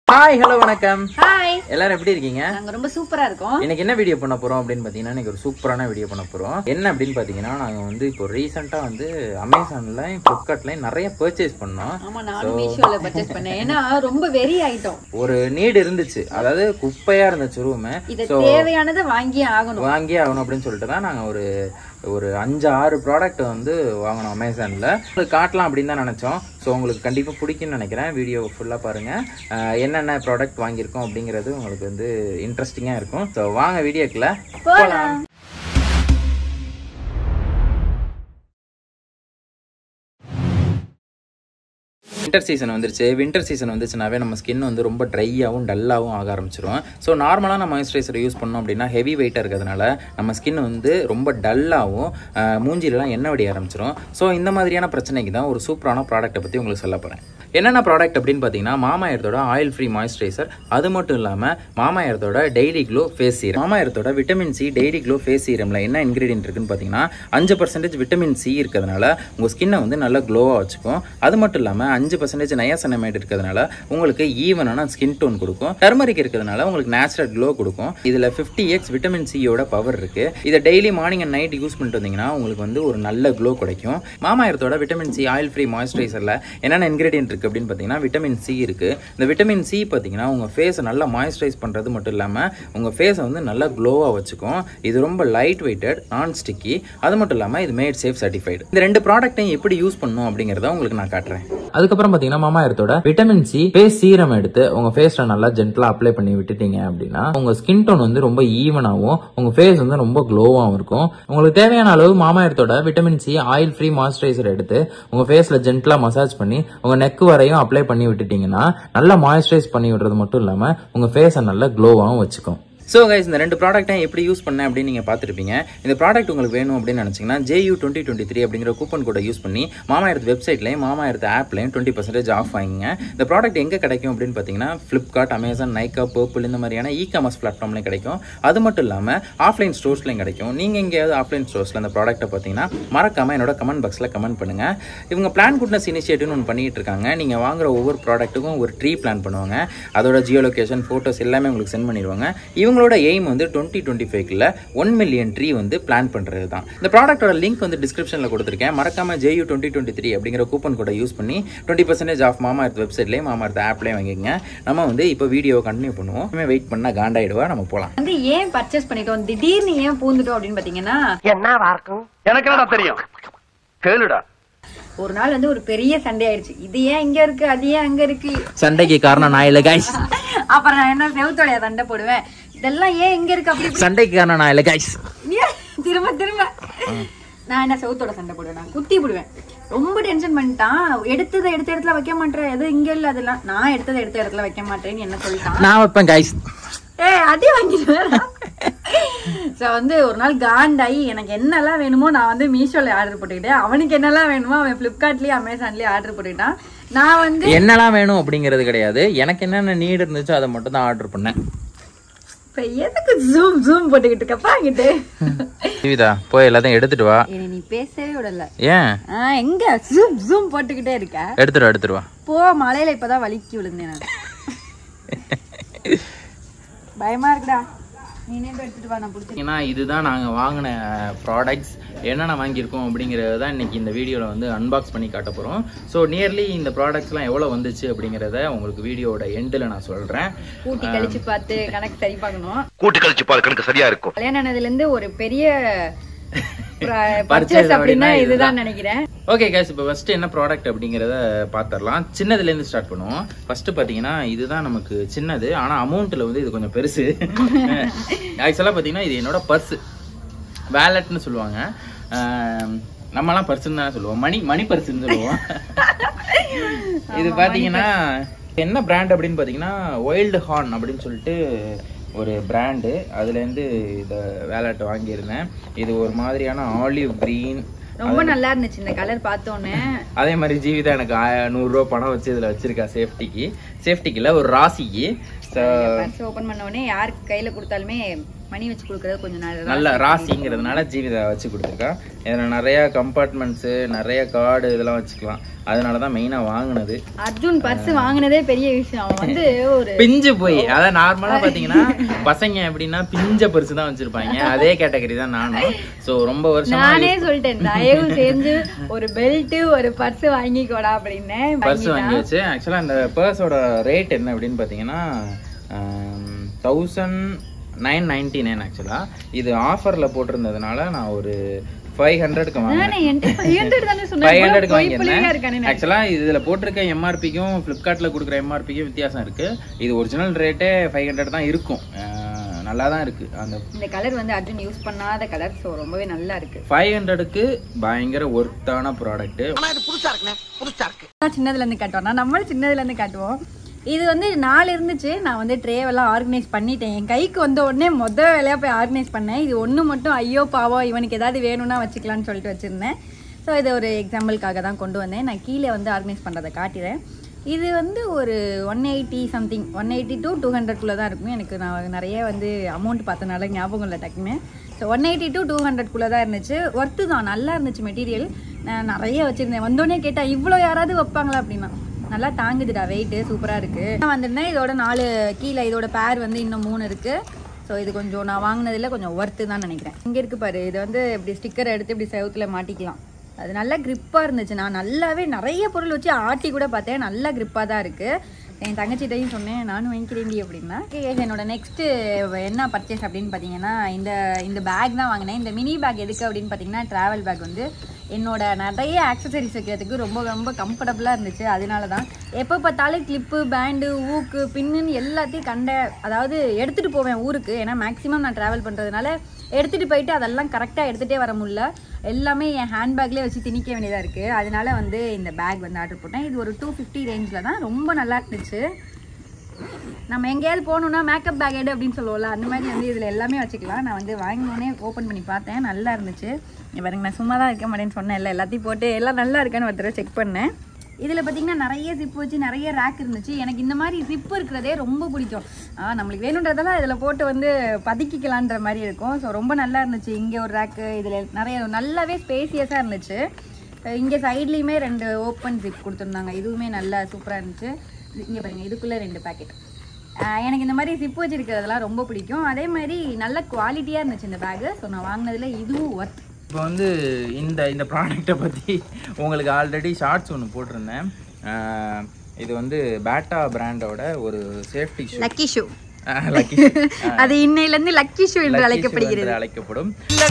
Hi hello வணக்கம் hi எல்லாரும் எப்படி இருக்கீங்க நாங்க ரொம்ப சூப்பரா இருக்கோம் இன்னைக்கு என்ன வீடியோ பண்ண போறோம் அப்படின்னு பாத்தீங்கன்னா இன்னைக்கு ஒரு சூப்பரான வீடியோ பண்ண போறோம் என்ன அப்படின்னு பாத்தீங்கன்னா நாங்க வந்து இப்போ ரீசெண்டா வந்து அமேசான்ல பிளிப்கார்ட்ல நிறைய பர்ச்சேஸ் பண்ணோம் ஆமா நானும் மீஷோல பர்ச்சேஸ் பண்ணேன் ஏன்னா ரொம்ப வெறி ஆயிட்டோம் ஒரு நீடு இருந்துச்சு அதாவது குப்பையா இருந்துச்சு ரூம் இது தேவையானதை வாங்கியே ஆகணும் வாங்கியே ஆகணும் அப்படின்னு சொல்லிட்டு தான் நாங்க ஒரு ஒரு அஞ்சு ஆறு ப்ராடக்ட் வந்து வாங்கினோம் அமேசானில் உங்களுக்கு காட்டலாம் அப்படின்னு தான் நினச்சோம் ஸோ உங்களுக்கு கண்டிப்பாக பிடிக்கும்னு நினைக்கிறேன் வீடியோ ஃபுல்லாக பாருங்கள் என்னென்ன ப்ராடக்ட் வாங்கியிருக்கோம் அப்படிங்கிறது உங்களுக்கு வந்து இன்ட்ரெஸ்டிங்காக இருக்கும் ஸோ வாங்க வீடியோக்குள்ள போலாம் வின்டர் சீசன் வந்துருச்சு வின்டர் சீசன் வந்துச்சுனாவே நம்ம ஸ்கின் வந்து ரொம்ப ட்ரையாகவும் டல்லாகவும் ஆக ஆரம்பிச்சிரும் ஸோ நார்மலான மாய்ஸ்சரைசர் யூஸ் பண்ணோம் அப்படின்னா ஹெவி வெயிட்டாக இருக்கிறதுனால நம்ம ஸ்கின் வந்து ரொம்ப டல்லாகவும் மூஞ்சிலலாம் எண்ணெய் வடிய ஆரம்பிச்சிரும் ஸோ இந்த மாதிரியான பிரச்சனைக்கு தான் ஒரு சூப்பரான ப்ராடக்ட்டை பற்றி உங்களுக்கு சொல்ல போகிறேன் என்னென்ன ப்ராடக்ட் அப்படின்னு பார்த்தீங்கன்னா மாமாயரத்தோட ஆயில் ஃப்ரீ மாய்ஸ்சரைசர் அது மட்டும் இல்லாமல் மாமாயரத்தோட டெய்லி க்ளோ ஃபேஸ் சீரம் மாமாயரத்தோட vitamin C daily glow face சீரமில் என்ன இன்க்ரீடியன்ட் இருக்குன்னு பார்த்தீங்கன்னா அஞ்சு பர்சன்டேஜ் விட்டமின் சி இருக்கிறதுனால உங்கள் ஸ்கின்னை வந்து நல்லா க்ளோவாக வச்சுக்கும் அது மட்டும் இல்லாமல் அஞ்சு பர்சன்டேஜ் நயாசனமேட் இருக்கிறதுனால உங்களுக்கு ஈவனான ஸ்கின் டோன் கொடுக்கும் டர்மரிக் இருக்கிறதுனால உங்களுக்கு நேச்சுரல் க்ளோ கொடுக்கும் இதில் ஃபிஃப்டி எக்ஸ் விட்டமின் சியோட பவர் இருக்கு இதை daily morning and night use பண்ணிட்டு வந்தீங்கன்னா உங்களுக்கு வந்து ஒரு நல்ல க்ளோ கிடைக்கும் மாமாயரத்தோட விட்டமின் சி ஆயில் ஃப்ரீ மாய்ஸ்சரைசரில் என்னென்ன இன்க்ரீடியன்ட் இருக்குது அப்படின்னு பார்த்தீங்கன்னா விட்டமின் சி இருக்குது இந்த விட்டமின் சி பார்த்தீங்கன்னா உங்கள் ஃபேஸை நல்லா மாய்ஸ்சரைஸ் பண்ணுறது மட்டும் இல்லாமல் உங்கள் ஃபேஸை வந்து நல்லா க்ளோவாக வச்சுக்கும் இது ரொம்ப லைட் வெயிட்டட் நான் ஸ்டிக்கி அது மட்டும் இல்லாமல் இது மேட் சேஃப் சர்டிஃபைடு இந்த ரெண்டு ப்ராடக்ட்டையும் எப்படி யூஸ் பண்ணணும் அப்படிங்கிறத உங்களுக்கு நான் காட்டுறேன் அதுக்கப்புறம் பார்த்தீங்கன்னா மாமா எர்த்தோட விட்டமின் சி ஃபேஸ் சீரம் எடுத்து உங்க ஃபேஸ்ல நல்லா ஜென்டலா அப்ளை பண்ணி விட்டுட்டீங்க அப்படின்னா உங்க ஸ்கின் டோன் வந்து ரொம்ப ஈவனாகவும் உங்க ஃபேஸ் வந்து ரொம்ப க்ளோவாகவும் இருக்கும் உங்களுக்கு தேவையான அளவு மாமா எர்த்தோட vitamin C oil free moisturiser எடுத்து உங்க ஃபேஸ்ல ஜென்டலா மசாஜ் பண்ணி உங்க நெக் வரையும் அப்ளை பண்ணி விட்டுட்டீங்கன்னா நல்லா மாய்ஸ்சரைஸ் பண்ணி விடுறது மட்டும் இல்லாம உங்க ஃபேஸை நல்லா க்ளோவாகவும் வச்சுக்கும் ஸோ கைஸ் இந்த ரெண்டு ப்ராடக்ட்டையும் எப்படி யூஸ் பண்ணேன் அப்படின்னு நீங்கள் பார்த்துருப்பீங்க இந்த ப்ராடக்ட் உங்களுக்கு வேணும் அப்படின்னு நினச்சிங்கன்னா ஜேயூ டுவெண்ட்டி டுவெண்ட்டி த்ரீ அப்படிங்கிற கூப்பன் கோடை யூஸ் பண்ணி மாமா எடுத்து வெப்சைட்லையும் மாமா எடுத்த ஆப்லையும் டுவெண்ட்டி பர்சன்டேஜ் ஆஃப் வாங்கிங்க இந்த ப்ராடக்ட் எங்கே கிடைக்கும் அப்படின்னு பார்த்தீங்கன்னா ஃப்ளிப்கார்ட் அமேசான் நைக்கா பர்பிள் இந்த மாதிரியான இ காமர்ஸ் பிளாட்ஃபார்ம்லையும் கிடைக்கும் அது மட்டும் இல்லாமல் ஆஃப்லைன் ஸ்டோர்ஸ்லையும் கிடைக்கும் நீங்கள் எங்கேயாவது ஆஃப்லைன் ஸ்டோர்ஸில் அந்த ப்ராடக்ட்டை பார்த்தீங்கன்னா மறக்காமல் என்னோட கமெண்ட் பாக்ஸில் கமெண்ட் பண்ணுங்கள் இவங்க பிளான் குட்னஸ் இனிஷியேட்டிவ்னு ஒன்று பண்ணிட்டு இருக்காங்க நீங்கள் வாங்குற ஒவ்வொரு ப்ராடக்ட்டுக்கும் ஒரு ட்ரீ பிளான் பண்ணுவாங்க அதோட ஜியோ லொகேஷன் ஃபோட்டோஸ் எல்லாமே உங்களுக்கு சென்ட் பண்ணிடுவாங்க இவங்களோட எய்ம் வந்து டுவெண்ட்டி டுவெண்ட்டி ஃபைவ்ல ஒன் மில்லியன் ட்ரீ வந்து பிளான் பண்ணுறது தான் இந்த ப்ராடக்ட்டோட லிங்க் வந்து டிஸ்கிரிப்ஷனில் கொடுத்துருக்கேன் மறக்காம ஜேயூ டுவெண்ட்டி டுவெண்ட்டி த்ரீ அப்படிங்கிற கூப்பன் கோடை யூஸ் பண்ணி twenty percentage off Mamaearth வெப்சைட்லேயும் மாமா எர்த் ஆப்லேயும் வாங்கிக்கங்க நம்ம வந்து இப்போ வீடியோ கண்டினியூ பண்ணுவோம் இனிமே வெயிட் பண்ணால் காண்டாயிடுவா நம்ம போகலாம் வந்து ஏன் பர்ச்சேஸ் பண்ணிட்டோம் திடீர்னு ஏன் பூந்துட்டோம் அப்படின்னு பாத்தீங்கன்னா எனக்கு என்னடா தெரியும் கேளுடா ஒரு நாள் வந்து ஒரு பெரிய சண்டை ஆயிடுச்சு இது ஏன் இங்க இருக்கு அது ஏன் அங்க இருக்கு சண்டைக்கு காரணம் நான் இல்லை கைஸ் அப்புறம் நான் என்ன செவுத்தோடைய சண்டை போடுவேன் இதெல்லாம் ஏன் இங்க இருக்கு அப்படி இப்படி- சண்டைக்கு காரணம் நான் இல்லை கைஸ் ஏன் திரும்ப திரும்ப நான் என்ன செவுத்தோட சண்டை போடுவேன் நான் குத்தி போடுவேன் ரொம்ப டென்ஷன் பண்ணிட்டான் எடுத்ததை எடுத்த இடத்துல வைக்க மாட்டேன் எது இங்க இல்ல அதெல்லாம் நான் எடுத்ததை எடுத்த இடத்துல வைக்க மாட்டேன்னு என்ன சொல்லிட்டான் நான் வைப்பேன் கைஸ் ஏய் அதே வாங்கிடுவேன் ஸோ வந்து ஒரு நாள் காண்டாயி எனக்கு என்னெல்லாம் வேணுமோ நான் வந்து மீஷோல ஆர்டர் போட்டுக்கிட்டேன் அவனுக்கு என்னெல்லாம் வேணுமோ அவன் ஃப்ளிப்கார்ட்லயே அமேசான்லயே ஆர்டர் போட்டுக்கிட்டான் நான் வந்து என்னெல்லாம் வேணும் அப்படிங்கிறது கிடையாது எனக்கு என்னென்ன நீடு இருந்துச்சோ அதை மட்டும் தான் ஆர்டர் பண்ணேன் இப்ப எதுக்கு ஜூம் ஜூம் போட்டுக்கிட்டு இருக்கப்பா அங்கிட்டு ஜீவிதா போய் எல்லாத்தையும் எடுத்துட்டு வா என்னை நீ பேசவே விடல ஏன் ஆ, எங்க ஜூம் ஜூம் போட்டுக்கிட்டே இருக்க எடுத்துட்டு வா எடுத்துட்டு வா போ மலையில இப்பதான் வலிக்கி விழுந்தேன் நான் பயமா இருக்குடா நீனே போய் எடுத்துட்டு வா நான் பிடிச்சி ஏன்னா இதுதான் நாங்கள் வாங்கின ப்ராடக்ட்ஸ் என்னென்ன வாங்கியிருக்கோம் அப்படிங்கிறது தான் இன்னைக்கு இந்த வீடியோவில் வந்து அன்பாக்ஸ் பண்ணி காட்ட போகிறோம் ஸோ நியர்லி இந்த ப்ராடக்ட்ஸ்லாம் எவ்வளோ வந்துச்சு அப்படிங்கிறத உங்களுக்கு வீடியோவோட எண்டில் நான் சொல்கிறேன் கூட்டி கழிச்சு பார்த்து கணக்கு சரி பார்க்கணும் கூட்டு கழிச்சு பாரு கணக்கு சரியா இருக்கும் கல்யாணம் ஆனதுல இருந்து ஒரு பெரிய Purchase பர்ச்சேஸ் அப்படின்னா அப்படின்னா இதுதான் இதுதான். நினைக்கிறேன் ஓகே கேஸ் இப்போ ஃபஸ்ட்டு என்ன ப்ராடக்ட் அப்படிங்கிறத பார்த்துடலாம் சின்னதுலேருந்து ஸ்டார்ட் பண்ணுவோம் ஃபஸ்ட்டு பார்த்தீங்கன்னா இதுதான் நமக்கு சின்னது ஆனால் அமௌண்ட்டில் வந்து இது கொஞ்சம் பெருசு ஆக்சுவலாக பார்த்தீங்கன்னா இது என்னோட பர்ஸு வேலட்னு சொல்லுவாங்க ஆம், நம்மலாம் பர்சுன்னு தானே சொல்லுவோம் மணி மணி பர்சுன்னு சொல்லுவோம் இது பார்த்தீங்கன்னா என்ன பிராண்ட் அப்படின்னு பார்த்தீங்கன்னா ஒயில்டு ஹார்ன் அப்படின்னு சொல்லிட்டு ஒரு பிராண்டு அதுலேருந்து இந்த வேலட் வாங்கியிருந்தேன் இது ஒரு மாதிரியான ஆலிவ் க்ரீன் ரொம்ப நல்லா இருந்துச்சு இந்த கலர் பார்த்தோன்னே அதே மாதிரி ஜீவிதா எனக்கு ஆய- நூறுரூவா பணம் வச்சு இதில் வச்சிருக்கா சேஃப்டிக்கு சேஃப்டிக்கு இல்லை ஒரு ராசிக்கு ஸோ பர்ஸ் ஓபன் பண்ண உடனே யாருக்கு கையில கொடுத்தாலுமே மணி வச்சு கொடுக்கறது கொஞ்சம் நல்லதா நல்ல ராசிங்கிறதுனால ஜீவிதா வச்சு கொடுத்துருக்கான் இதில் நிறைய கம்பார்ட்மெண்ட்ஸு நிறைய கார்டு இதெல்லாம் வச்சுக்கலாம் அதனால தான் மெயினாக வாங்கினது அர்ஜுன் பர்ஸ் வாங்கினதே பெரிய விஷயம் அவன் வந்து ஒரு பிஞ்சு போய் அதான் நார்மலாக பார்த்தீங்கன்னா பசங்க எப்படின்னா பிஞ்ச பரிசு தான் வச்சிருப்பாங்க அதே கேட்டகரி தான் நானும் ஸோ ரொம்ப வருஷமா நானே சொல்லிட்டேன் தயவு செஞ்சு ஒரு பெல்ட் ஒரு பர்ஸ் வாங்கிக்கோடா அப்படின்னு பர்ஸ் வாங்கி வச்சு ஆக்சுவலாக அந்த பர்ஸோட ரேட் என்ன அப்படின்னு பார்த்தீங்கன்னா தௌசண்ட் நைன் நைன்டி நைன் ஆக்சுவலாக இது ஆஃபரில் போட்டிருந்ததுனால நான் ஒரு ஃபைவ் ஹண்ட்ரட்க்கு வாங்கினேன் நானே என்கிட்ட 500 தானே சொன்னேன் ஃபைவ் இவ்வளவு ஹண்ட்ரட்க்கு பொய் புள்ளையா வாங்கியிருந்தேன் இருக்கானே ஆக்சுவலாக இதில் போட்டிருக்க எம்ஆர்பிக்கும் ஃப்ளிப்கார்ட்டில் கொடுக்குற எம்ஆர்பிக்கும் வித்தியாசம் இருக்குது இது ஒரிஜினல் ரேட்டே ஃபைவ் ஹண்ட்ரட் தான் இருக்கும் அஹ் நல்லா தான் இருக்குது அந்த இந்த கலர் வந்து அர்ஜுன் யூஸ் பண்ணாத கலர் சோ ரொம்பவே நல்லா இருக்கு ஃபைவ் ஹண்ட்ரடுக்கு பயங்கர ஒர்த்தான ப்ராடக்ட்டு சின்னதுல இருந்து காட்டுவோம் நான் நம்மளும் சின்னதுல இருந்து காட்டுவோம் இது வந்து நாலு இருந்துச்சு நான் வந்து ட்ரேவெல்லாம் ஆர்கனைஸ் பண்ணிட்டேன் என் கைக்கு வந்த உடனே மொத வேலையா போய் ஆர்கனைஸ் பண்ணேன் இது ஒன்று மட்டும் ஐயோ பாவம் இவனுக்கு ஏதாவது வேணும்னா வச்சுக்கலாம்னு சொல்லிட்டு வச்சிருந்தேன் ஸோ இது ஒரு எக்ஸாம்பிளுக்காக தான் கொண்டு வந்தேன் நான் கீழே வந்து ஆர்கனைஸ் பண்ணுறதை காட்டுறேன் இது வந்து ஒரு one eighty something one eighty to two ஹண்ட்ரட்குள்ளே தான் இருக்கும் எனக்கு நான் நிறைய வந்து அமௌண்ட் பார்த்தனால ஞாபகம் இல்லை டக்குன்னு so one eighty to two ஹண்ட்ரட்குள்ளே தான் இருந்துச்சு ஒர்த்து தான் நல்லா இருந்துச்சு மெட்டீரியல் நான் நிறைய வச்சுருந்தேன் வந்தோடனே கேட்டால் இவ்வளோ யாராவது வைப்பாங்களா அப்படின்னா நல்லா தாங்குதுடா வெயிட்டு சூப்பராக இருக்குது நான் வந்திருந்தேன் இதோட நாலு கீழே இதோட பேர் வந்து இன்னும் மூணு இருக்குது ஸோ இது கொஞ்சம் நான் வாங்கினதில் கொஞ்சம் ஒர்த்து தான் நினைக்கிறேன் இங்கே இருக்கு பாரு இது வந்து இப்படி ஸ்டிக்கர் எடுத்து இப்படி செவுத்துல மாட்டிக்கலாம் அது நல்லா கிரிப்பாக இருந்துச்சு நான் நல்லாவே நிறைய பொருள் வச்சு ஆட்டி கூட பார்த்தேன் நல்லா கிரிப்பாக தான் இருக்குது என் தங்கச்சிட்டையும் சொன்னேன் நானும் வாங்கிக்கிறேன்டி அப்படின்னா Okay, என்னோட நெக்ஸ்ட்டு என்ன பர்ச்சேஸ் அப்படின்னு பார்த்தீங்கன்னா இந்த இந்த பேக் தான் வாங்கினேன் இந்த மினி பேக் எதுக்கு அப்படின்னு பார்த்தீங்கன்னா ட்ராவல் பேக் வந்து என்னோட நிறைய ஆக்சசரிஸ் வைக்கிறதுக்கு ரொம்ப ரொம்ப கம்ஃபர்டபுளாக இருந்துச்சு அதனால தான் எப்போ பார்த்தாலும் கிளிப்பு பேண்டு ஊக்கு பின்னுன்னு எல்லாத்தையும் கண்ட அதாவது எடுத்துகிட்டு போவேன் ஊருக்கு ஏன்னா மேக்ஸிமம் நான் ட்ராவல் பண்ணுறதுனால எடுத்துகிட்டு போயிட்டு அதெல்லாம் கரெக்டாக எடுத்துகிட்டே வர முடியல எல்லாமே என் ஹேண்ட்பேக்லேயே வச்சு திணிக்க வேண்டியதாக இருக்குது அதனால வந்து இந்த பேக் வந்து ஆர்டர் போட்டேன் இது ஒரு டூ ஃபிஃப்டி ரேஞ்சில் தான் ரொம்ப நல்லா இருந்துச்சு நம்ம எங்கேயாவது போகணுன்னா மேக்கப் பேக் எடு அப்படின்னு சொல்லுவோம்ல அந்த மாதிரி வந்து இதில் எல்லாமே வச்சுக்கலாம் நான் வந்து வாங்கினோடனே ஓப்பன் பண்ணி பார்த்தேன் நல்லா இருந்துச்சு இங்க பாருங்க நான் சும்மா தான் இருக்க மாட்டேன்னு சொன்னேன் இல்லை எல்லாத்தையும் போட்டு எல்லாம் நல்லா இருக்கான்னு ஒரு தடவை செக் பண்ணேன் இதில் பார்த்தீங்கன்னா நிறைய ஜிப் வச்சு நிறைய ரேக் இருந்துச்சு எனக்கு இந்த மாதிரி ஜிப் இருக்கிறதே ரொம்ப பிடிக்கும் ஆ, நம்மளுக்கு வேணுன்றதெல்லாம் இதில் போட்டு வந்து பதுக்கிக்கலான்ற மாதிரி இருக்கும் ஸோ ரொம்ப நல்லா இருந்துச்சு இங்கே ஒரு ரேக்கு இதில் நிறைய நல்லாவே ஸ்பேசியஸாக இருந்துச்சு இங்கே சைட்லேயுமே ரெண்டு ஓப்பன் ஜிப் கொடுத்துருந்தாங்க இதுவுமே நல்லா சூப்பராக இருந்துச்சு இங்கே பாருங்க இதுக்குள்ளே ரெண்டு பேக்கெட் எனக்கு இந்த மாதிரி ஜிப் வச்சிருக்கிறதெல்லாம் ரொம்ப பிடிக்கும் அதே மாதிரி நல்ல குவாலிட்டியாக இருந்துச்சு இந்த பேகு ஸோ நான் வாங்கினதுல இதுவும் ஒர்த் இப்போ வந்து இந்த இந்த ப்ராடக்ட்டை பற்றி உங்களுக்கு ஆல்ரெடி ஷார்ட்ஸ் ஒன்று போட்டிருந்தேன் அஹ் இது வந்து பேட்டா பிராண்டோட ஒரு safety shoe lucky shoe lucky அது இன்னையிலேருந்து லக்கி ஷூ என்று அழைக்கப்படுகிறது அழைக்கப்படும்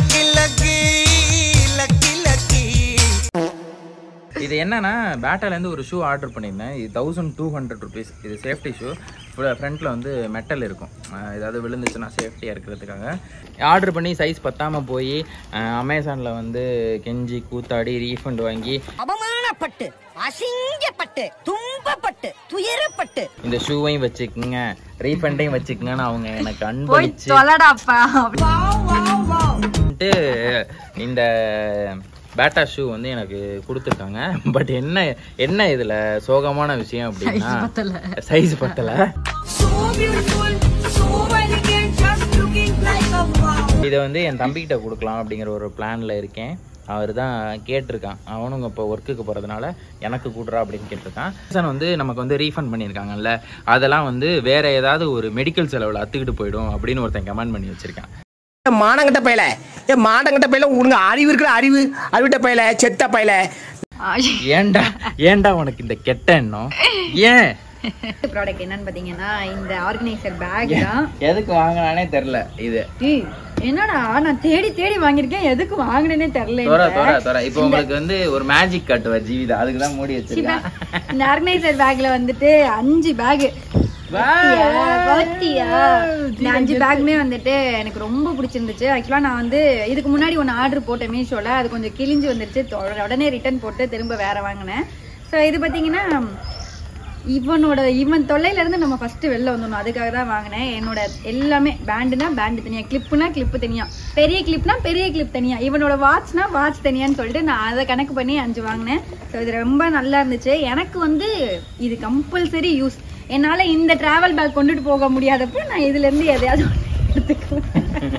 இது என்னன்னா பேட்டாலேருந்து ஒரு ஷூ ஆர்டர் பண்ணியிருந்தேன் இது தௌசண்ட் டூ ஹண்ட்ரட் ருபீஸ் இது சேஃப்டி ஷூ ஃப்ரண்ட்டில் வந்து மெட்டல் இருக்கும் அஹ் ஏதாவது விழுந்துச்சுன்னா சேஃப்டியாக இருக்கிறதுக்காக ஆர்டர் பண்ணி சைஸ் பத்தாமல் போய் அமேசானில் வந்து கெஞ்சி கூத்தாடி ரீஃபண்ட் வாங்கி அவமானப்பட்டு அசிங்கப்பட்டு துன்பப்பட்டு துயரப்பட்டு இந்த ஷூவையும் வச்சுக்குங்க ரீஃபண்டையும் வச்சுக்குங்கன்னு அவங்க எனக்கு போய் அன்பளிச்சு தொலைடாப்பா வந்துட்டு இந்த பேட்டா ஷூ வந்து எனக்கு கொடுத்துருக்காங்க பட் என்ன என்ன இதுல சோகமான விஷயம் அப்படின்னா சைஸ் பத்தல இதை வந்து என் தம்பிக்கிட்ட கொடுக்கலாம் அப்படிங்கிற ஒரு பிளான்ல இருக்கேன் அவர் தான் கேட்டிருக்கான் அவனுங்க இப்போ ஒர்க்குக்கு போகிறதுனால எனக்கு கூடுறா அப்படின்னு கேட்டிருக்கான் சார் வந்து நமக்கு வந்து ரீஃபண்ட் பண்ணியிருக்காங்கல்ல அதெல்லாம் வந்து வேற ஏதாவது ஒரு மெடிக்கல் செலவில் அத்துக்கிட்டு போயிடும் அப்படின்னு ஒருத்தன் கமெண்ட் பண்ணி வச்சிருக்கான் மானங்கட்ட பையல ஏ மானங்கட்ட பையல உனக்கு அறிவு இருக்கிற அறிவு அறிவிட்ட பையல செத்த பையல ஏன்டா ஏன்டா உனக்கு இந்த கெட்ட எண்ணம் ஏன் ப்ராடக்ட் என்னன்னு பாத்தீங்கன்னா இந்த ஆர்கனைசர் பேக் தான் எதுக்கு வாங்கினானே தெரில இது ஏய், என்னடா நான் தேடி தேடி வாங்கியிருக்கேன் எதுக்கு வாங்கினேனே தெரியல தோற தோற தோற இப்போ உங்களுக்கு வந்து ஒரு மேஜிக் காட்டுவா ஜீவிதா அதுக்கு தான் மூடி வச்சிருக்கேன் இந்த ஆர்கனைசர் பேக்ல வந்துட்டு அஞ்சு பேக் பாத்தியா இந்த அஞ்சு பேக்குமே வந்துட்டு எனக்கு ரொம்ப பிடிச்சிருந்துச்சு ஆக்சுவலா நான் வந்து இதுக்கு முன்னாடி ஒன்று ஆர்டர் போட்டேன் மீஷோல அது கொஞ்சம் கிழிஞ்சு வந்துருச்சு தொ- உடனே ரிட்டர்ன் போட்டு திரும்ப வேற வாங்கினேன் ஸோ இது பார்த்தீங்கன்னா இவனோட இவன் தொல்லையில இருந்து நம்ம ஃபர்ஸ்ட் வெளில வந்துடணும் அதுக்காக தான் வாங்கினேன் என்னோட எல்லாமே பேண்டுனா பேண்டு தனியா கிளிப்புனா கிளிப்பு தனியா பெரிய கிளிப்னா பெரிய கிளிப் தனியா இவனோட வாட்ச்னா வாட்ச் தனியான்னு சொல்லிட்டு நான் அதை கணக்கு பண்ணி அஞ்சு வாங்கினேன் ஸோ இது ரொம்ப நல்லா இருந்துச்சு எனக்கு வந்து இது கம்பல்சரி யூஸ் என்னால இந்த டிராவல் பேக் கொண்டுட்டு போக முடியாதப்போ நான் இதுல இருந்து எதையாவது ஒண்ணு எடுத்துக்குவேன்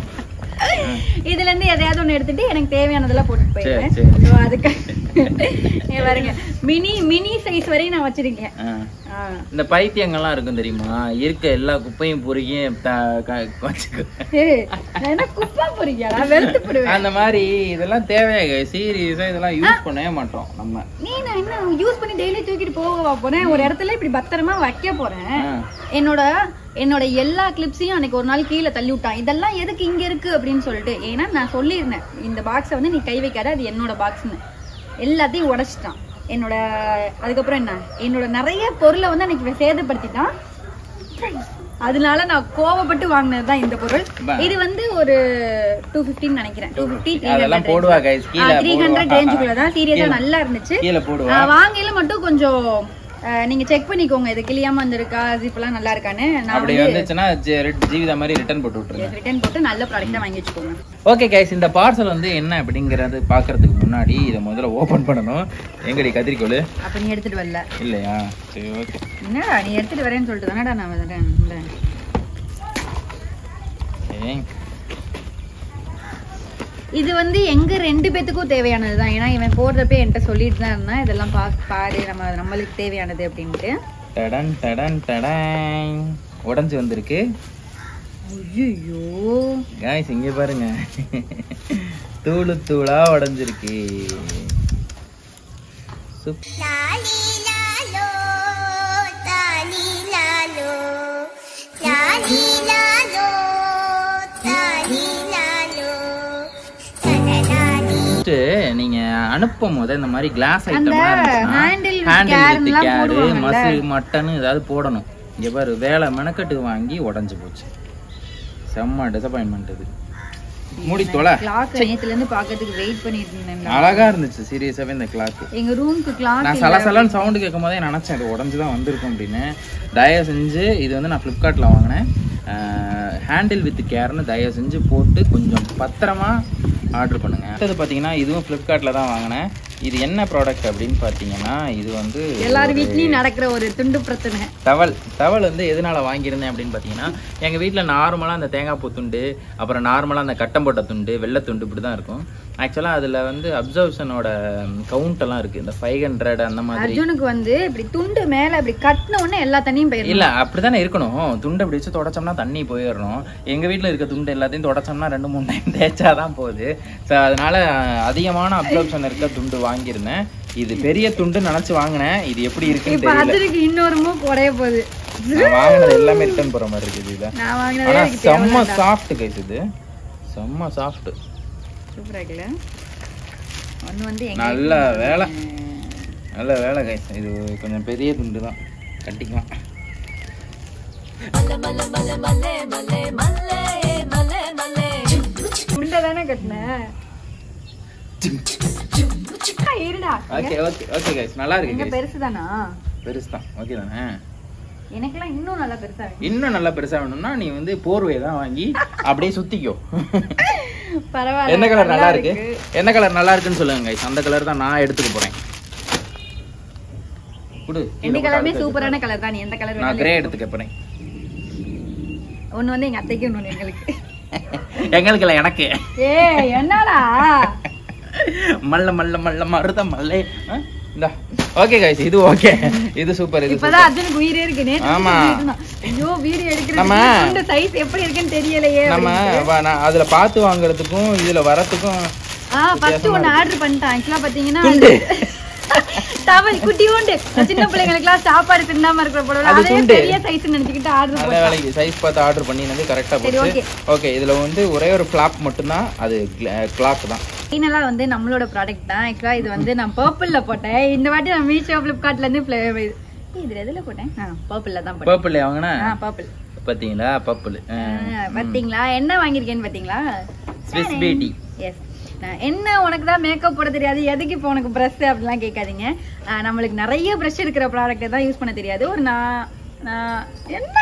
இதுல இருந்து எதையாவது ஒண்ணு எடுத்துட்டு எனக்கு தேவையானதெல்லாம் போட்டுட்டு போயிடுவேன் சரி, சரி. So, அதுக்கு இங்க பாருங்க மினி மினி சைஸ் வரையும் நான் வச்சிருக்கேன் ஆ. ஆ. இந்த பைத்தியங்கள்லாம் இருக்கும் தெரியுமா இருக்க எல்லா குப்பையும் பொறுக்கியும் த- க- வச்சுக்கோ. ஏய், நான் என்ன குப்பை பொறிக்கடா வெளுத்து போடுவேன் அந்த மாதிரி இதெல்லாம் தேவையாக சீரியஸா இதெல்லாம் யூஸ் பண்ணவே மாட்டோம் நம்ம நீ நான் என்ன யூஸ் பண்ணி டெய்லி தூக்கிட்டு போகவா போறேன் ஒரு இடத்துல இப்படி பத்திரமா வைக்க போறேன் ஆ. என்னோட என்னோட எல்லா கிளிப்ஸையும் அன்னைக்கு ஒரு நாள் கீழே தள்ளி விட்டான் இதெல்லாம் எதுக்கு இங்க இருக்கு அப்படின்னு சொல்லிட்டு ஏன்னா நான் சொல்லியிருந்தேன் இந்த பாக்ஸை வந்து நீ கை வைக்காத அது என்னோட பாக்ஸ்னு எல்லாத்தையும் உடைச்சிட்டான் என்னோட அதுக்கப்புறம் என்ன என்னோட நிறைய பொருளை வந்து அன்னைக்கு இவன் சேதப்படுத்திட்டான் அதனால நான் கோவப்பட்டு வாங்கினது தான் இந்த பொருள் பா. இது வந்து ஒரு டூ ஃபிஃப்டின்னு நினைக்கிறேன் டூ ஃபிஃப்டி அதெல்லாம் போடுவா guys. கீழே த்ரீ ஹண்ட்ரட் போடுவா. ரேஞ்சுக்குள்ள தான் சீரியஸா கீழே. நல்லா இருந்துச்சு கீழே போடுவா ஆஹ் வாங்கையில மட்டும் கொஞ்சம் ஆஹ் நீங்க செக் பண்ணிக்கோங்க இது கிளியாம வந்திருக்கா ஜிப்லாம் நல்லா இருக்கான்னு நான் அப்படி வந்து வந்துச்சுன்னா ஜெ- ரெட் ஜீவிதா மாதிரி ரிட்டர்ன் போட்டு விட்டுருங்க ரிட்டர்ன் போட்டு நல்ல ப்ராடக்ட்டா வாங்கி வச்சுக்கோங்க ஓகே கைஸ் இந்த பார்சல் வந்து என்ன அப்படிங்கறது பாக்குறதுக்கு முன்னாடி இதை முதல்ல ஓபன் பண்ணணும் எங்கடி கத்திரிக்கோள் அப்ப நீ எடுத்துட்டு வரல இல்லையா சரி ஓகே என்னடா நீ எடுத்துட்டு வரேன்னு சொல்லிட்டு தானடா நான் வந்துட்டேன் இந்த. இது வந்து எங்க ரெண்டு பேத்துக்கும் தேவையானது தான் ஏன்னா இவன் போடுறப்ப என்கிட்ட சொல்லிட்டு தான் இருந்தான் இதெல்லாம் பா பாரு நம்ம நம்மளுக்கு தேவையானது அப்படின்ட்டு டடன் டடன் டடன் உடஞ்சி வந்திருக்கு ஐயோ காய்ஸ் இங்க பாருங்க தூளு தூளா உடஞ்சிருக்கு சூப் First நீங்க அனுப்பும் போது இந்த மாதிரி கிளாஸ் அந்த item handle with handle care with எல்லாம் கேரு போடுவாங்கல்ல. மசில் மட்டன் ஏதாவது போடணும் இங்க பாரு வேலை மெனக்கட்டு வாங்கி உடஞ்சு போச்சு செம்ம டிசப்பாயின்மெண்ட் இது மூடி தொலை கிளாக் நேத்துல இருந்து பாக்கிறதுக்கு வெயிட் பண்ணிட்டு இருந்தேன் அழகா இருந்துச்சு சீரியஸாவே இந்த கிளாக் எங்க ரூமுக்கு கிளாக் நான் சலசலன்னு சவுண்டு கேட்கும் போதே நினச்சேன் இது உடஞ்சி தான் வந்திருக்கும் அப்படின்னு தயவு செஞ்சு இது வந்து நான் ஃப்ளிப்கார்ட்டில் வாங்கினேன் ஹேண்டில் வித் கேர்னு தயவு செஞ்சு போட்டு கொஞ்சம் பத்திரமா ஆர்டர் பண்ணுங்க அடுத்தது பார்த்தீங்கன்னா இதுவும் ஃப்ளிப்கார்ட்டில் தான் வாங்கினேன் இது என்ன ப்ராடக்ட் அப்படின்னு பார்த்தீங்கன்னா இது வந்து எல்லார் வீட்லயும் நடக்கிற ஒரு துண்டு பிரச்சனை தவல் தவல் வந்து எதனால வாங்கியிருந்தேன் அப்படின்னு பார்த்தீங்கன்னா எங்கள் வீட்டில் நார்மலாக அந்த தேங்காய் பூ துண்டு அப்புறம் நார்மலாக அந்த கட்டம் போட்ட துண்டு வெள்ளை துண்டு இப்படி தான் இருக்கும் ஆக்சுவலாக அதில் வந்து அப்சர்வேஷனோட கவுண்ட் எல்லாம் இருக்குது இந்த ஃபைவ் ஹண்ட்ரட் அந்த மாதிரி அர்ஜுனுக்கு வந்து இப்படி துண்டு மேல இப்படி கட்டின உடனே எல்லா தண்ணியும் போயிடும் இல்ல அப்படித்தானே இருக்கணும் துண்டை அப்படி வச்சு தொடச்சோம்னா தண்ணி போயிடணும் எங்க வீட்ல இருக்க துண்டு எல்லாத்தையும் தொடச்சோம்னா ரெண்டு மூணு டைம் தேய்ச்சாதான் போகுது ஸோ அதனால அஹ், அதிகமான அப்சர்ப்ஷன் இருக்க துண்டு வாங்கியிருந்தேன் இது பெரிய துண்டு நினைச்சு வாங்கினேன் இது எப்படி இருக்குன்னு இப்ப தெரியல அர்ஜுனுக்கு இன்னொரு மூக்கு உடைய போகுது நான் வாங்கினது எல்லாமே ரிட்டர்ன் போற மாதிரி இருக்குது இதுல நான் வாங்கினதே ஆனா எனக்கு செம்ம சாஃப்ட் கைஸ் இது செம்ம சாஃப்ட் சூப்பரா இருக்குல்ல ஒண்ணு வந்து எங்க நல்ல வேலை நல்ல வேலை கைஸ் இது கொஞ்சம் பெரிய துண்டு தான் கட்டிக்கலாம் துண்டை தானே கட்டினேன் இருடா ஓகே ஓகே ஓகே கைஸ் நல்லா இருக்கு எங்க கைஸ் பெருசு தானா பெருசு தான் ஓகே தானே எனக்கெல்லாம் இன்னும் நல்லா பெருசா வேணும் இன்னும் நல்லா பெருசா வேணும்னா நீ வந்து போர்வை தான் வாங்கி அப்படியே சுத்திக்கோ பரவாயில்ல என்ன கலர் நல்லா இருக்கு என்ன கலர் நல்லா இருக்குன்னு சொல்லுங்க guys. அந்த கலர் தான் நான் எடுத்துக்க போறேன் குடு கீழே ரெண்டு போட்டு கலருமே அடுத்து சூப்பரான கலர் தான் நீ எந்த கலர் நான் கிரே எடுத்துக்க போறேன் ஒண்ணு வந்து எங்க அத்தைக்கு ஒண்ணு எங்களுக்கு எங்களுக்கு இல்ல எனக்கு ஏ என்னடா மல்ல மல்ல மல்ல மருத மல்லே ஆ? இந்தா ஓகே கைஸ் இது ஓகே இது சூப்பர் இது இப்பதான் அர்ஜுனுக்கு உயிரே இருக்கு நேத்து ஆமா. சொல்லிட்டு இருந்தான். ஐயோ வீடியோ நம்ம- எடுக்கிறது சைஸ் எப்படி இருக்குன்னு தெரியலையே நம்ம வ- நான் அதுல பார்த்து வாங்குறதுக்கும் இதுல வரதுக்கும் ஆ ஃபர்ஸ்ட் ஒன்னு ஆர்டர் பண்ணிட்டேன் ஆக்சுவலா பாத்தீங்கன்னா துண்டு. டவல் குட்டி உண்டு சின்ன பிள்ளைங்களுக்குலாம் சாப்பாடு தின்னாம இருக்கிற போல அது அதே துண்டு. பெரிய சைஸ் நினைச்சுக்கிட்டு ஆர்டர் நல்ல வேலைக்கு சைஸ் பார்த்து ஆர்டர் பண்ணினது கரெக்டா சரி, போச்சு okay. ஓகே இதுல வந்து ஒரே ஒரு ஃபிளாப் மட்டும்தான் அது கிளாக் தான் ஃபைனலா வந்து நம்மளோட ப்ராடக்ட் தான் ஆக்சுவலா இது வந்து நான் பர்பிள்ல போட்டேன் இந்த வாட்டி நான் மீஷோ பிளிப்கார்ட்ல இருந்து fla- இது இதுல எதுல போட்டேன் பர்பிள்ல தான் போட்டேன் பர்பிள் வாங்கினா ஆ பர்பிள் பாத்தீங்களா பர்பிள் பாத்தீங்களா என்ன வாங்கியிருக்கேன்னு பாத்தீங்களா ஸ்விஸ் பேட்டி எஸ் என்ன உனக்கு தான் மேக்கப் போட தெரியாது எதுக்கு இப்போ உனக்கு ப்ரஷ் அப்படிலாம் கேட்காதீங்க ஆஹ் நம்மளுக்கு நிறைய ப்ரஷ் இருக்கிற ப்ராடக்ட்டை தான் யூஸ் பண்ண தெரியாது ஒரு நான் நான் என்ன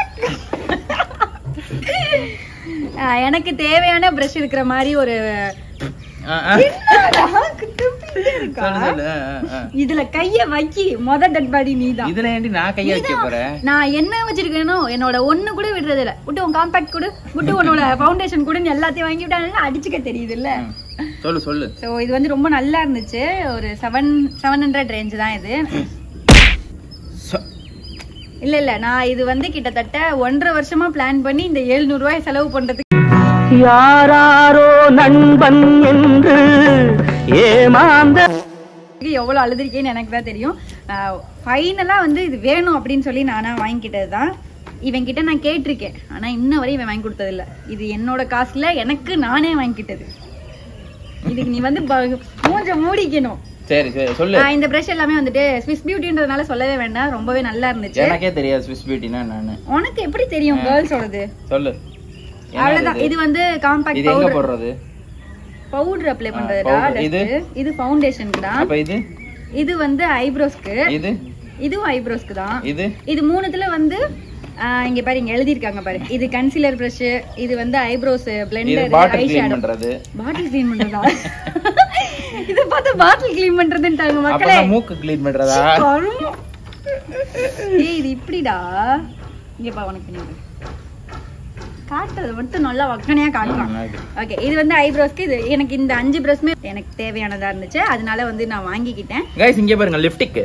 ஆஹ் எனக்கு தேவையான ப்ரஷ் இருக்கிற மாதிரி ஒரு என்னடா, குட்டி இருக்கா? சொல்லு சொல்லு ஆ, ஆ, ஆ. இதுல கைய வைக்கி மொத டெட் பாடி நீதான் இதுல ஏண்டி நான் கைய வைக்க போறேன் நான் என்ன வச்சிருக்கேனோ என்னோட ஒண்ணு கூட விடுறது இல்ல விட்டு உன் காம்பாக்ட் கொடு விட்டு உன்னோட ஃபவுண்டேஷன் கூட எல்லாத்தையும் வாங்கி விட்டாங்க அடிச்சுக்க தெரியுது இல்ல சொல்லு சொல்லு ஸோ இது வந்து ரொம்ப நல்லா இருந்துச்சு ஒரு செவன் செவன் ஹண்ட்ரட் ரேஞ்ச் தான் இது சொ- இல்ல இல்ல நான் இது வந்து கிட்டத்தட்ட ஒன்றரை வருஷமா பிளான் பண்ணி இந்த 700 ரூபாய் செலவு பண்றதுக்கு யாராரோ நண்பன் என்று ஏமாந்த எவ்வளவு அழுதுருக்கேன்னு எனக்கு தான் தெரியும் ஃபைனலா வந்து இது வேணும் அப்படின்னு சொல்லி நானா வாங்கிக்கிட்டது தான் இவன் கிட்ட நான் கேட்டிருக்கேன் ஆனா இன்ன வரை இவன் வாங்கி கொடுத்தது இல்ல இது என்னோட காசுல எனக்கு நானே வாங்கிக்கிட்டது இதுக்கு நீ வந்து ப- மூஞ்ச மூடிக்கணும் சரி சரி சொல்லு ஆஹ் இந்த ப்ரஷ் எல்லாமே வந்துட்டு ஸ்விஸ் பியூட்டின்றதுனால சொல்லவே வேண்டாம் ரொம்பவே நல்லா இருந்துச்சு எனக்கே தெரியாது ஸ்விஸ் பியூட்டினா நானு உனக்கு எப்படி தெரியும் கேர்ள்ஸோடது சொல்லு என்ன அவ்வளவுதான் இது? இது வந்து காம்பாக்ட் இது எங்க பவுடர் போடுறது பவுடர் அப்ளை ஆ, பண்றதுடா powder. இது? dust. இது ஃபவுண்டேஷனுக்கு தான் அப்ப இது இது வந்து ஐப்ரோஸ்க்கு இது இதுவும் ஐப்ரோஸ்க்கு தான் இது இது மூணுத்துல வந்து ஆ, இங்க பாரு இங்க எழுதிருக்காங்க பாரு இது கன்சீலர் பிரஷ் இது வந்து ஐப்ரோஸ் இது blender bottle eye clean shadow பண்றது பாட்டில் க்ளீன் பண்றதா இது பார்த்து பாட்டில் க்ளீன் பண்றதுன்ட்டாங்க அப்ப மக்களே நான் மூக்கு க்ளீன் பண்றதா கருமம். ஏய் இது இப்படிடா இங்க பா உனக்கு பின்னாடி காட்டுறது மட்டும் நல்லா வக்கனையா காட்டுறான் நல்லா இருக்கு. ஓகே இது வந்து ஐப்ரோஸ்க்கு இது எனக்கு இந்த அஞ்சு பிரஷ்மே எனக்கு தேவையானதா இருந்துச்சு அதனால வந்து நான் வாங்கிக்கிட்டேன் கைஸ் இங்க பாருங்க lipstick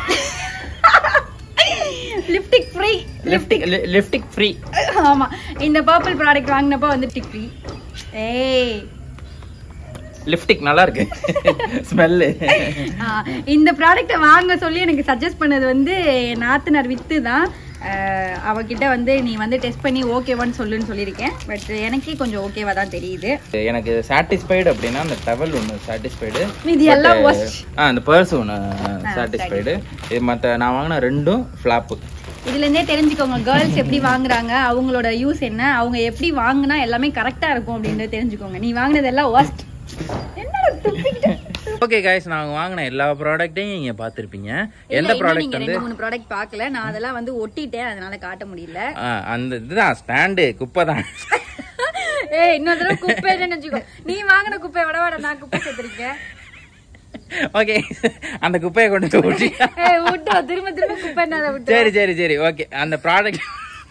lipstick free lipstick lipstick free ஆமா இந்த பர்பிள் ப்ராடக்ட் வாங்கினப்போ வந்து டிக் ஃப்ரீ ஏய் லிப்டிக் நல்லா இருக்கு ஸ்மெல்லு ஆ, இந்த ப்ராடக்ட்டை வாங்க சொல்லி எனக்கு சஜஸ்ட் பண்ணது வந்து என் நாத்தனார் வித்து தான் அஹ், அவகிட்ட வந்து நீ வந்து டெஸ்ட் பண்ணி ஓகேவான்னு சொல்லுன்னு சொல்லியிருக்கேன் பட் எனக்கே கொஞ்சம் ஓகேவா தான் தெரியுது எனக்கு சாட்டிஸ்ஃபைடு அப்படின்னா அந்த டவல் ஒன்று சாட்டிஸ்ஃபைடு இது எல்லாம் worst. ஆ அந்த பர்ஸ் ஒன்று சாட்டிஸ்ஃபைடு இது மற்ற நான் வாங்கின ரெண்டும் ஃப்ளாப்பு இதுல இருந்தே தெரிஞ்சுக்கோங்க கேர்ள்ஸ் எப்படி வாங்குறாங்க அவங்களோட யூஸ் என்ன அவங்க எப்படி வாங்குனா எல்லாமே கரெக்டா இருக்கும் அப்படின்றத தெரிஞ்சுக்கோங்க நீ வாங்குனது எல்லாம் worst என்னடா துப்பிக்கிட்டு ஓகே கைஸ் நாங்கள் வாங்கின எல்லா ப்ராடக்ட்டையும் நீங்கள் பார்த்துருப்பீங்க இல்ல, எந்த இன்னும் ப்ராடக்ட் நீங்க வந்து ரெண்டு மூணு ப்ராடக்ட் பார்க்கல நான் அதெல்லாம் வந்து ஒட்டிட்டேன் அதனால காட்ட முடியல ஆ, அந்த இதுதான் ஸ்டாண்டு குப்பை தான் ஏய் இன்னொரு தடவை குப்பைன்னு வச்சுக்கோ நீ வாங்கின குப்பையை விட விட நான் குப்பை சேர்த்திருக்கேன் ஓகே அந்த குப்பையை கொண்டு வந்து ஊற்றி ஏய் விட்டு திரும்ப திரும்ப குப்பை என்ன விட்டு சரி சரி சரி ஓகே அந்த ப்ராடக்ட்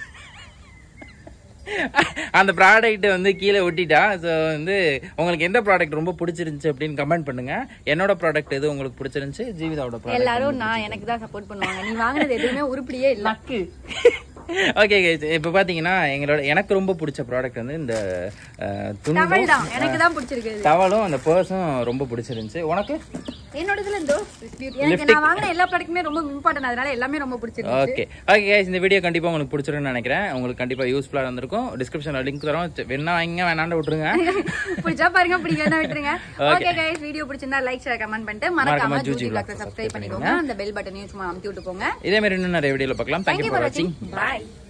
அந்த ப்ராடக்ட் வந்து கீழே ஒட்டிட்டா ஸோ வந்து உங்களுக்கு எந்த ப்ராடக்ட் ரொம்ப பிடிச்சிருந்துச்சு அப்படின்னு கமெண்ட் பண்ணுங்க என்னோட ப்ராடக்ட் எது உங்களுக்கு பிடிச்சிருந்துச்சு ஜீவிதாவோட ப்ராடக்ட் எல்லாரும் நான் எனக்கு தான் சப்போர்ட் பண்ணுவாங்க நீ வாங்குனது எதுவுமே உருப்படியே இல்ல ஓகே இப்போ பார்த்தீங்கன்னா எங்களோட எனக்கு ரொம்ப பிடிச்ச ப்ராடக்ட் வந்து இந்த அஹ், டவல் துண்டும் தான் எனக்கு தான் பிடிச்சிருக்கு இது. டவலும் அந்த பர்ஸும் ரொம்ப பிடிச்சிருந்துச்சு உனக்கு என்னோட இதுல இந்த எனக்கு நான் வாங்கின எல்லா ப்ராடக்ட்டுமே ரொம்ப இம்பார்ட்டன்ட் அதனால எல்லாமே ரொம்ப பிடிச்சிருக்கு ஓகே ஓகே guys இந்த வீடியோ கண்டிப்பா உங்களுக்கு பிடிச்சிருக்கும்னு நினைக்கிறேன் உங்களுக்கு கண்டிப்பா யூஸ்ஃபுல்லா இருந்திருக்கும் டிஸ்கிரிப்ஷன்ல லிங்க் தரோம் சரி, வேணா வாங்க வேணாண்ட விட்டுருங்க பிடிச்சா பாருங்க பிடிக்கலன்னா விட்டுருங்க ஓகே கைஸ் வீடியோ பிடிச்சிருந்தா லைக் ஷேர் கமெண்ட் பண்ணிட்டு மறக்காம மறக்காம ஜூஜி ஜூஜி vlogs பிளாக்ஸ் subscribe சப்ஸ்கிரைப் பண்ணிக்கோங்க அந்த பெல் பட்டனையும் சும்மா அமுத்தி விட்டு போங்க இதே மாதிரி இன்னும் நிறைய வீடியோல பார்க்கலாம் தேங்க்யூ தேங்க்யூ ஃபார் ஃபார் வாட்சிங் வாட்சிங் பாய்